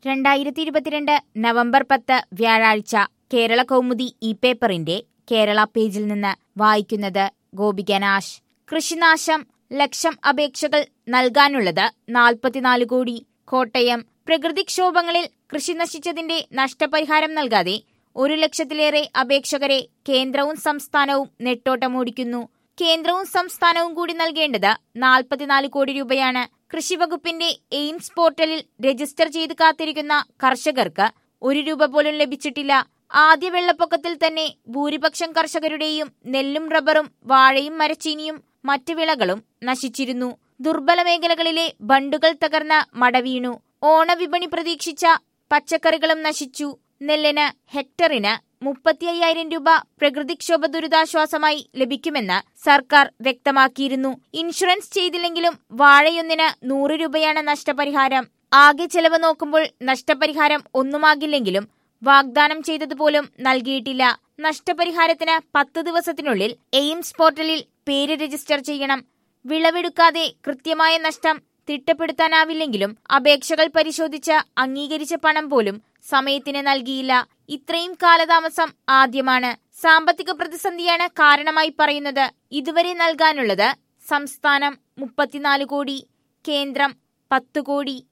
രണ്ടായിരത്തി ഇരുപത്തിരണ്ട് നവംബർ പത്ത് വ്യാഴാഴ്ച കേരള കൗമുദി ഇ പേപ്പറിന്റെ കേരള പേജിൽ നിന്ന് വായിക്കുന്നത് ഗോപികനാശ് കൃഷിനാശം ലക്ഷം അപേക്ഷകൾ നൽകാനുള്ളത് നാൽപ്പത്തിനാല് കോടി കോട്ടയം പ്രകൃതിക്ഷോഭങ്ങളിൽ കൃഷി നശിച്ചതിന്റെ നഷ്ടപരിഹാരം നൽകാതെ ഒരു ലക്ഷത്തിലേറെ അപേക്ഷകരെ കേന്ദ്രവും സംസ്ഥാനവും നെട്ടോട്ടമോടിക്കുന്നു കേന്ദ്രവും സംസ്ഥാനവും കൂടി നൽകേണ്ടത് നാൽപ്പത്തിനാല് കോടി രൂപയാണ് കൃഷിവകുപ്പിന്റെ എയിംസ് പോർട്ടലിൽ രജിസ്റ്റർ ചെയ്ത് കാത്തിരിക്കുന്ന കർഷകർക്ക് ഒരു രൂപ പോലും ലഭിച്ചിട്ടില്ല ആദ്യ വെള്ളപ്പൊക്കത്തിൽ തന്നെ ഭൂരിപക്ഷം കർഷകരുടെയും നെല്ലും റബ്ബറും വാഴയും മരച്ചീനിയും മറ്റു വിളകളും നശിച്ചിരുന്നു ദുർബല മേഖലകളിലെ ബണ്ടുകൾ തകർന്ന മടവീണു ഓണവിപണി പ്രതീക്ഷിച്ച പച്ചക്കറികളും നശിച്ചു നെല്ലിന് ഹെക്ടറിന് മുപ്പത്തി അയ്യായിരം രൂപ പ്രകൃതിക്ഷോഭ ദുരിതാശ്വാസമായി ലഭിക്കുമെന്ന് സർക്കാർ വ്യക്തമാക്കിയിരുന്നു ഇൻഷുറൻസ് ചെയ്തില്ലെങ്കിലും വാഴയൊന്നിന് നൂറ് രൂപയാണ് നഷ്ടപരിഹാരം ആകെ ചെലവ് നോക്കുമ്പോൾ നഷ്ടപരിഹാരം ഒന്നുമാകില്ലെങ്കിലും വാഗ്ദാനം ചെയ്തതുപോലും നൽകിയിട്ടില്ല നഷ്ടപരിഹാരത്തിന് പത്ത് ദിവസത്തിനുള്ളിൽ എയിംസ് പോർട്ടലിൽ പേര് രജിസ്റ്റർ ചെയ്യണം വിളവെടുക്കാതെ കൃത്യമായ നഷ്ടം തിട്ടപ്പെടുത്താനാവില്ലെങ്കിലും അപേക്ഷകൾ പരിശോധിച്ച് അംഗീകരിച്ച പണം പോലും സമയത്തിന് നൽകിയില്ല ഇത്രയും കാലതാമസം ആദ്യമാണ് സാമ്പത്തിക പ്രതിസന്ധിയാണ് കാരണമായി പറയുന്നത് ഇതുവരെ നൽകാനുള്ളത് സംസ്ഥാനം മുപ്പത്തിനാല് കോടി കേന്ദ്രം പത്ത് കോടി